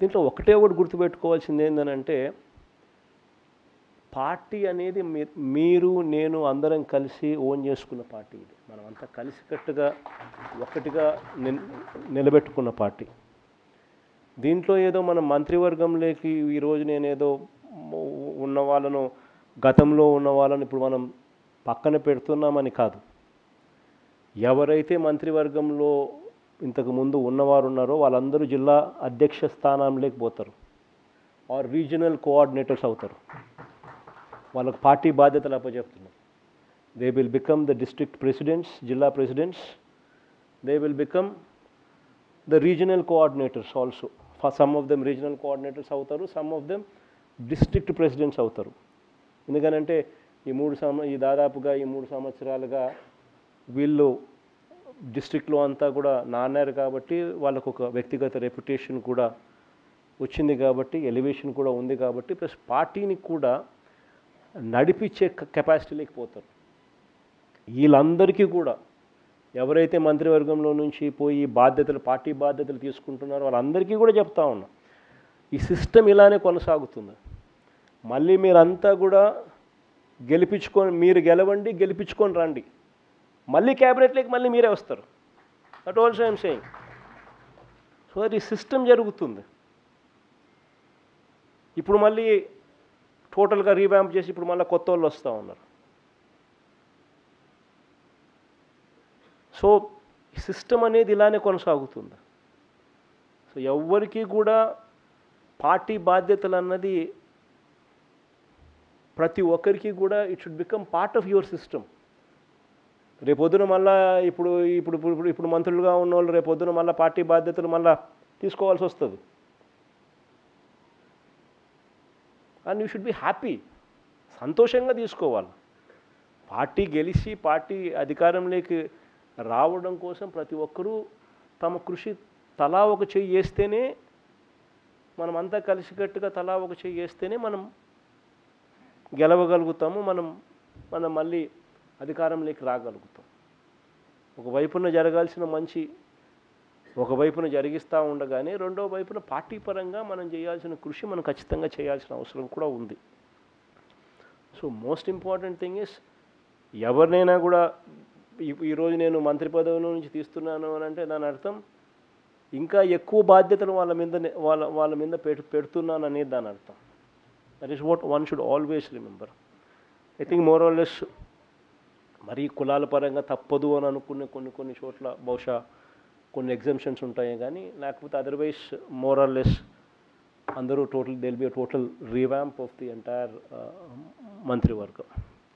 దీంట్లో ఒకటే ఒకటి గుర్తుపెట్టుకోవాల్సింది ఏంటంటే పార్టీ అనేది మీ- మీరు నేను అందరం కలిసి ఓన్ చేసుకున్న పార్టీ ఇది మనం అంతా కలిసికట్టుగా ఒకటిగా నిల్ నిలబెట్టుకున్న పార్టీ దీంట్లో ఏదో మన మంత్రివర్గంలోకి ఈరోజు నేనేదో ఉన్న వాళ్ళను గతంలో ఉన్న వాళ్ళని ఇప్పుడు మనం పక్కన పెడుతున్నామని కాదు ఎవరైతే మంత్రివర్గంలో ఇంతకు ముందు ఉన్నవారు ఉన్నారో వాళ్ళందరూ జిల్లా అధ్యక్ష స్థానంలోకి పోతారు ఆర్ రీజనల్ కోఆర్డినేటర్స్ అవుతారు వాళ్ళకు పార్టీ బాధ్యతలు అప్పచెప్తున్నారు they will become the district presidents జిల్లా presidents they will become the regional coordinators also some of them regional coordinators అవుతారు some of them district presidents అవుతారు ఎందుకనంటే ఈ మూడు సంవ ఈ దాదాపుగా ఈ మూడు సంవత్సరాలుగా వీళ్ళు డిస్ట్రిక్ట్లో అంతా కూడా నాన్నారు కాబట్టి వాళ్ళకు ఒక వ్యక్తిగత రెప్యుటేషన్ కూడా వచ్చింది కాబట్టి ఎలివేషన్ కూడా ఉంది కాబట్టి ప్లస్ పార్టీని కూడా నడిపించే కెపాసిటీలోకి పోతారు వీళ్ళందరికీ కూడా ఎవరైతే మంత్రివర్గంలో నుంచి పోయి బాధ్యతలు పార్టీ బాధ్యతలు తీసుకుంటున్నారో వాళ్ళందరికీ కూడా చెప్తా ఉన్నా ఈ సిస్టమ్ ఇలానే కొనసాగుతుంది మళ్ళీ మీరంతా కూడా గెలిపించుకొని మీరు గెలవండి గెలిపించుకొని రండి మళ్ళీ క్యాబినెట్లోకి మళ్ళీ మీరే వస్తారు that also I'm saying so అది సిస్టమ్ జరుగుతుంది ఇప్పుడు మళ్ళీ టోటల్గా రీవ్యాంప్ చేసి ఇప్పుడు మళ్ళీ కొత్త వాళ్ళు వస్తూ ఉన్నారు సో సిస్టమ్ అనేది ఇలానే కొనసాగుతుంది సో ఎవ్వరికీ కూడా పార్టీ బాధ్యతలు అన్నది ప్రతి ఒక్కరికి కూడా it should become part of your system రేపొద్దున మళ్ళా ఇప్పుడు ఇప్పుడు ఇప్పుడు ఇప్పుడు మంత్రులుగా ఉన్న వాళ్ళు రేపొద్దున మళ్ళీ పార్టీ బాధ్యతలు మళ్ళా తీసుకోవాల్సి వస్తుంది and you should be happy సంతోషంగా తీసుకోవాలి పార్టీ గెలిచి పార్టీ అధికారంలోకి రావడం కోసం ప్రతి ఒక్కరూ తమ కృషి తలా ఒక చెయ్యి వేస్తేనే మనమంతా కలిసికట్టుగా తలా ఒక చెయ్యి వేస్తేనే మనం గెలవగలుగుతాము మనం మనం మళ్ళీ అధికారంలోకి రాగలుగుతాం ఒకవైపున జరగాల్సిన మంచి ఒకవైపున జరిగిస్తూ ఉండగానే రెండో వైపున పార్టీ పరంగా మనం చేయాల్సిన కృషి మనం ఖచ్చితంగా చేయాల్సిన అవసరం కూడా ఉంది so most important thing is ఎవరినైనా కూడా ఈ- ఈరోజు నేను మంత్రి పదవి నుంచి తీస్తున్నాను అని అంటే దాని అర్థం ఇంకా ఎక్కువ బాధ్యతలు వాళ్ళ మీద వాళ్ళ వాళ్ళ మీద పెడు పెడుతున్నాను అనేది దాని అర్థం that is what one should always remember I think more always మరీ కులాల పరంగా తప్పదు అని అనుకునే కొన్ని కొన్ని చోట్ల బహుశా కొన్ని ఎగ్జామ్షన్స్ ఉంటాయి కానీ లేకపోతే అదర్వైజ్ మోర్ ఆర్ లెస్ అందరూ total there'll be total revamp of the entire మంత్రివర్గం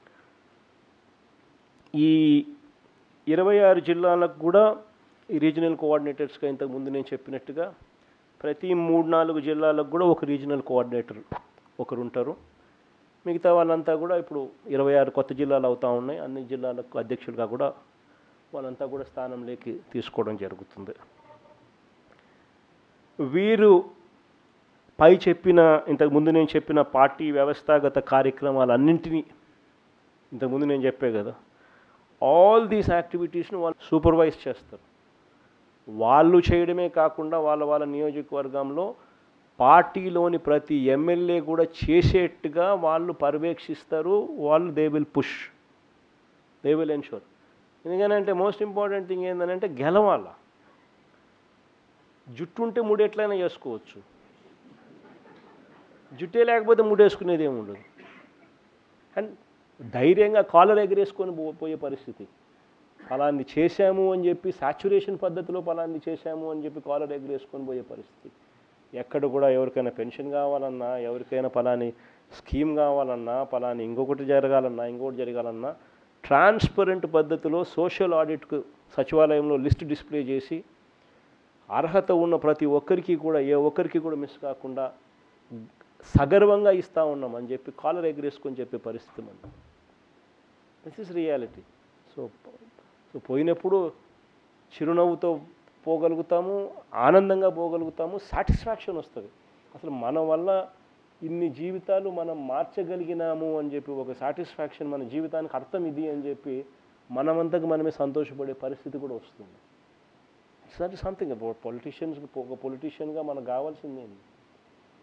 ఈ ఇరవై ఆరు జిల్లాలకు కూడా ఈ రీజనల్ కోఆర్డినేటర్స్గా ఇంతకు ముందు నేను చెప్పినట్టుగా ప్రతి మూడు నాలుగు జిల్లాలకు కూడా ఒక రీజనల్ కోఆర్డినేటర్ ఒకరు ఉంటారు మిగతా వాళ్ళంతా కూడా ఇప్పుడు ఇరవై ఆరు కొత్త జిల్లాలు అవుతా ఉన్నాయి అన్ని జిల్లాలకు అధ్యక్షులుగా కూడా వాళ్ళంతా కూడా స్థానంలోకి తీసుకోవడం జరుగుతుంది వీరు పై చెప్పిన ఇంతకుముందు నేను చెప్పిన పార్టీ వ్యవస్థాగత కార్యక్రమాలన్నింటినీ ఇంతకుముందు నేను చెప్పే కదా ఆల్ దీస్ యాక్టివిటీస్ను వాళ్ళు సూపర్వైజ్ చేస్తారు వాళ్ళు చేయడమే కాకుండా వాళ్ళ వాళ్ళ నియోజకవర్గంలో పార్టీలోని ప్రతి ఎమ్మెల్యే కూడా చేసేట్టుగా వాళ్ళు పర్యవేక్షిస్తారు వాళ్ళు they will push they will ensure ఎందుకంటే మోస్ట్ ఇంపార్టెంట్ థింగ్ ఏంటంటే గెలవాల జుట్టు ఉంటే ముడి ఎట్లయినా చేసుకోవచ్చు జుట్టే లేకపోతే ముడేసుకునేది ఏమి ఉండదు అండ్ ధైర్యంగా కాలర్ ఎగరేసుకొని పో- పోయే పరిస్థితి ఫలాన్ని చేశాము అని చెప్పి సాచురేషన్ పద్ధతిలో ఫలాన్ని చేశాము అని చెప్పి కాలర్ ఎగరేసుకొని పోయే పరిస్థితి ఎక్కడ కూడా ఎవరికైనా పెన్షన్ కావాలన్నా ఎవరికైనా ఫలాని స్కీమ్ కావాలన్నా ఫలాని ఇంకొకటి జరగాలన్నా ఇంకొకటి జరగాలన్నా ట్రాన్స్పరెంట్ పద్ధతిలో సోషల్ ఆడిట్కు సచివాలయంలో లిస్ట్ డిస్ప్లే చేసి అర్హత ఉన్న ప్రతి ఒక్కరికి కూడా ఏ ఒక్కరికి కూడా మిస్ కాకుండా సగర్వంగా ఇస్తా ఉన్నాం అని చెప్పి కాలర్ ఎగరేసుకొని చెప్పే పరిస్థితి మనం this is reality so so పోయినప్పుడు చిరునవ్వుతో పోగలుగుతాము ఆనందంగా పోగలుగుతాము సాటిస్ఫాక్షన్ వస్తుంది అసలు మన వల్ల ఇన్ని జీవితాలు మనం మార్చగలిగినాము అని చెప్పి ఒక సాటిస్ఫాక్షన్ మన జీవితానికి అర్థం ఇది అని చెప్పి మనమంతకు మనమే సంతోషపడే పరిస్థితి కూడా వస్తుంది it's not something about politicians ఒక పొలిటీషియన్గా మనకు కావాల్సింది ఏంది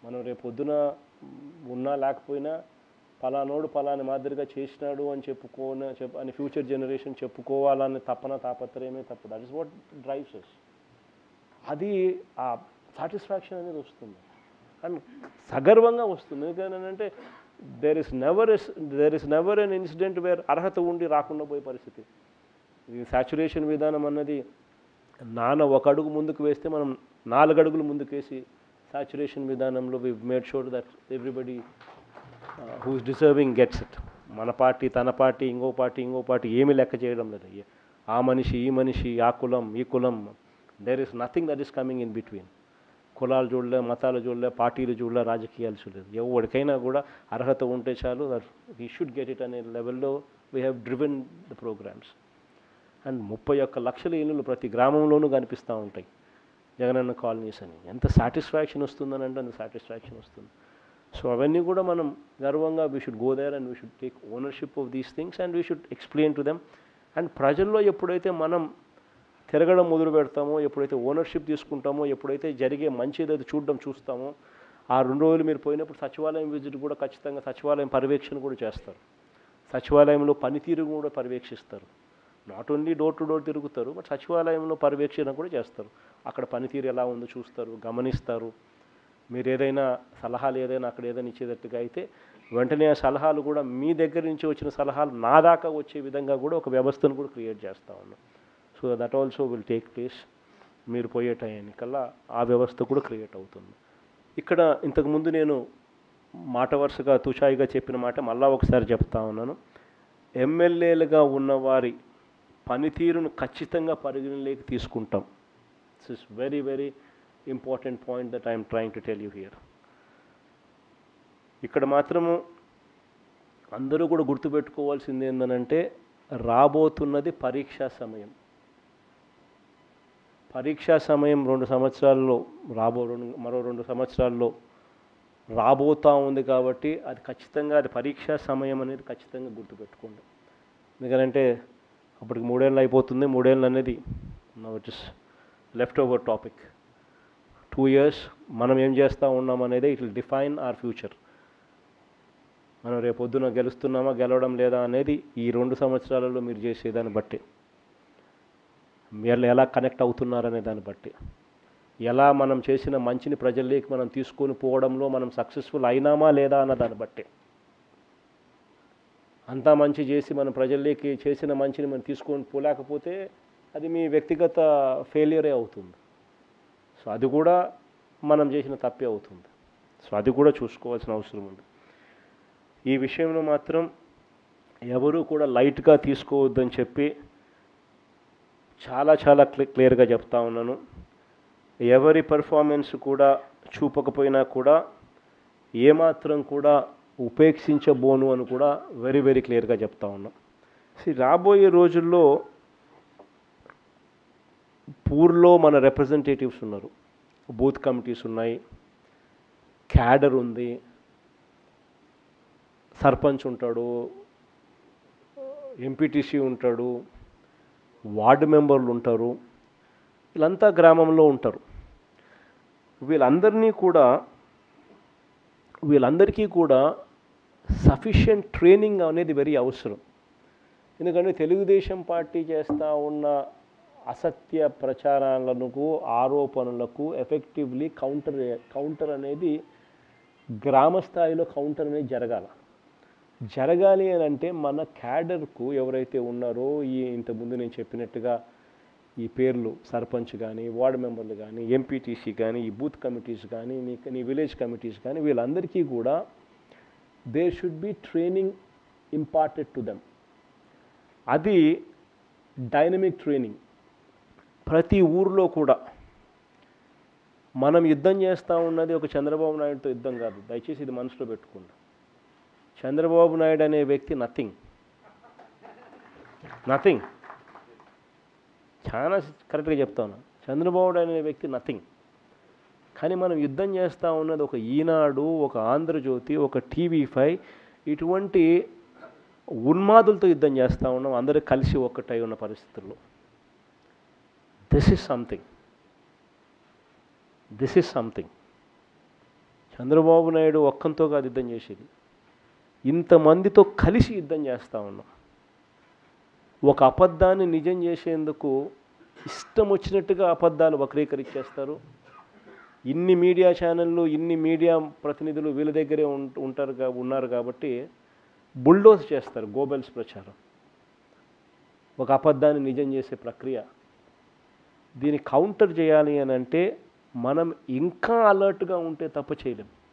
మనం రేపు పొద్దున ఉన్నా లేకపోయినా పలానోడు పలాని మాదిరిగా చేసినాడు అని చెప్పుకోన చెప్పు అని ఫ్యూచర్ జనరేషన్ చెప్పుకోవాలని తపన తాపత్రయమే తప్పు that is what drives us అది ఆ సాటిస్ఫాక్షన్ అనేది వస్తుంది అండ్ సగర్వంగా వస్తుంది ఎందుకంటే there is never is there is never an incident where అర్హత ఉండి రాకుండా పోయే పరిస్థితి ఈ సాచురేషన్ విధానం అన్నది నాన్న ఒక అడుగు ముందుకు వేస్తే మనం నాలుగు అడుగులు ముందుకు వేసి సాచురేషన్ విధానంలో we made sure that everybody who's deserving gets it మన పార్టీ తన పార్టీ ఇంకో పార్టీ ఇంకో పార్టీ ఏమీ లెక్క చేయడం లేదు ఏ- ఆ మనిషి ఈ మనిషి ఆ కులం ఈ కులం there is nothing that is coming in between కులాలు చూడలే మతాలు చూడలే పార్టీలు చూడలే రాజకీయాలు చూడలేదు ఎవరికైనా కూడా అర్హత ఉంటే చాలు వీ షుడ్ గెట్ ఇట్ అనే లెవెల్లో we have driven the programs and ముప్పై ఒక్క లక్షల ఇల్లులు ప్రతి గ్రామంలోనూ కనిపిస్తూ ఉంటాయి జగనన్న కాలనీస్ అని ఎంత సాటిస్ఫాక్షన్ వస్తుందని అంటే అంత సాటిస్ఫాక్షన్ వస్తుంది సో అవన్నీ కూడా మనం గర్వంగా we should go there and we should take ownership of these things and we should explain to them and ప్రజల్లో ఎప్పుడైతే మనం తిరగడం మొదలు పెడతామో ఎప్పుడైతే ఓనర్షిప్ తీసుకుంటామో ఎప్పుడైతే జరిగే మంచి ఏదైతే చూడడం చూస్తామో ఆ రెండు రోజులు మీరు పోయినప్పుడు సచివాలయం విజిట్ కూడా ఖచ్చితంగా సచివాలయం పర్యవేక్షణ కూడా చేస్తారు సచివాలయంలో పనితీరు కూడా పర్యవేక్షిస్తారు not only door to door తిరుగుతారు బట్ సచివాలయంలో పర్యవేక్షణ కూడా చేస్తారు అక్కడ పనితీరు ఎలా ఉందో చూస్తారు గమనిస్తారు మీరు ఏదైనా సలహాలు ఏదైనా అక్కడ ఏదైనా ఇచ్చేటట్టుగా అయితే వెంటనే ఆ సలహాలు కూడా మీ దగ్గర నుంచి వచ్చిన సలహాలు నా దాకా వచ్చే విధంగా కూడా ఒక వ్యవస్థను కూడా క్రియేట్ చేస్తా ఉన్నాం so that also will take place మీరు పోయే టైంకల్లా ఆ వ్యవస్థ కూడా క్రియేట్ అవుతుంది ఇక్కడ ఇంతకుముందు నేను మాట వరుసగా తుషాయిగా చెప్పిన మాట మళ్ళా ఒకసారి చెప్తా ఉన్నాను ఎమ్మెల్యేలుగా ఉన్నవారి పనితీరును ఖచ్చితంగా పరిగణలోకి తీసుకుంటాం this is very very important point that I'm trying to tell you here ఇక్కడ మాత్రము అందరూ కూడా గుర్తుపెట్టుకోవాల్సింది ఏంటనంటే రాబోతున్నది పరీక్షా సమయం పరీక్షా సమయం రెండు సంవత్సరాల్లో రాబో రెండు మరో రెండు సంవత్సరాల్లో రాబోతా ఉంది కాబట్టి అది ఖచ్చితంగా అది పరీక్షా సమయం అనేది ఖచ్చితంగా గుర్తుపెట్టుకోండి ఎందుకంటే అప్పటికి మూడేళ్ళు అయిపోతుంది మూడేళ్ళు అనేది it is left over topic two years మనం ఏం చేస్తూ ఉన్నాం అనేది it will define our future మనం రేపు పొద్దున గెలుస్తున్నామా గెలవడం లేదా అనేది ఈ రెండు సంవత్సరాలలో మీరు చేసేదాన్ని బట్టి మీరు ఎలా కనెక్ట్ అవుతున్నారనే దాన్ని బట్టి ఎలా మనం చేసిన మంచిని ప్రజల్లోకి మనం తీసుకొని పోవడంలో మనం సక్సెస్ఫుల్ అయినామా లేదా అన్న దాన్ని బట్టి అంతా మంచి చేసి మనం ప్రజల్లోకి చేసిన మంచిని మనం తీసుకొని పోలేకపోతే అది మీ వ్యక్తిగత ఫెయిలియరే అవుతుంది సో అది కూడా మనం చేసిన తప్పే అవుతుంది సో అది కూడా చూసుకోవాల్సిన అవసరం ఉంది ఈ విషయంలో మాత్రం ఎవరు కూడా లైట్గా తీసుకోవద్దని చెప్పి చాలా చాలా క్లి క్లియర్గా చెప్తా ఉన్నాను ఎవరి పర్ఫార్మెన్స్ కూడా చూపకపోయినా కూడా ఏమాత్రం కూడా ఉపేక్షించబోను అని కూడా వెరీ వెరీ క్లియర్గా చెప్తా ఉన్నాం See, రాబోయే రోజుల్లో పూర్లో మన రిప్రజెంటేటివ్స్ ఉన్నారు బూత్ కమిటీస్ ఉన్నాయి క్యాడర్ ఉంది సర్పంచ్ ఉంటాడు ఎంపీటీసీ ఉంటాడు వార్డు మెంబర్లు ఉంటారు వీళ్ళంతా గ్రామంలో ఉంటారు వీళ్ళందరినీ కూడా వీళ్ళందరికీ కూడా సఫిషియంట్ ట్రైనింగ్ అనేది వెరీ అవసరం ఎందుకంటే తెలుగుదేశం పార్టీ చేస్తూ ఉన్న అసత్య ప్రచారాలకు ఆరోపణలకు ఎఫెక్టివ్లీ కౌంటర్ కౌంటర్ అనేది గ్రామ స్థాయిలో కౌంటర్ అనేది జరగాల జరగాలి అని అంటే మన క్యాడర్కు ఎవరైతే ఉన్నారో ఈ ఇంతకుముందు నేను చెప్పినట్టుగా ఈ పేర్లు సర్పంచ్ కానీ వార్డు మెంబర్లు కానీ ఎంపీటీసీ కానీ ఈ బూత్ కమిటీస్ కానీ నీ నీ విలేజ్ కమిటీస్ కానీ వీళ్ళందరికీ కూడా there should be training imparted to them అది డైనమిక్ ట్రైనింగ్ ప్రతి ఊర్లో కూడా మనం యుద్ధం చేస్తూ ఉన్నది ఒక చంద్రబాబు నాయుడుతో యుద్ధం కాదు దయచేసి ఇది మనసులో పెట్టుకోండి చంద్రబాబు నాయుడు అనే వ్యక్తి నథింగ్ నథింగ్ చాలా కరెక్ట్గా చెప్తాను చంద్రబాబు నాయుడు అనే వ్యక్తి నథింగ్ కానీ మనం యుద్ధం చేస్తూ ఉన్నది ఒక ఈనాడు ఒక ఆంధ్రజ్యోతి ఒక టీవీ ఫైవ్ ఇటువంటి ఉన్మాదులతో యుద్ధం చేస్తూ ఉన్నాం అందరూ కలిసి ఒక్కటై ఉన్న పరిస్థితుల్లో this is something this is something Chandrababu Naidu ఒక్కంతో కాదు యుద్ధం చేసేది ఇంతమందితో కలిసి యుద్ధం చేస్తూ ఉన్నాం ఒక అబద్ధాన్ని నిజం చేసేందుకు ఇష్టం వచ్చినట్టుగా అబద్ధాలు వక్రీకరించేస్తారు ఇన్ని మీడియా ఛానళ్ళు ఇన్ని మీడియా ప్రతినిధులు వీళ్ళ దగ్గరే ఉం- ఉంటారు కా ఉన్నారు కాబట్టి బుల్డోజ్ చేస్తారు గోబెల్స్ ప్రచారం ఒక అబద్ధాన్ని నిజం చేసే ప్రక్రియ దీన్ని కౌంటర్ చేయాలి అని అంటే మనం ఇంకా అలర్ట్గా ఉంటే తప్ప చేయలేం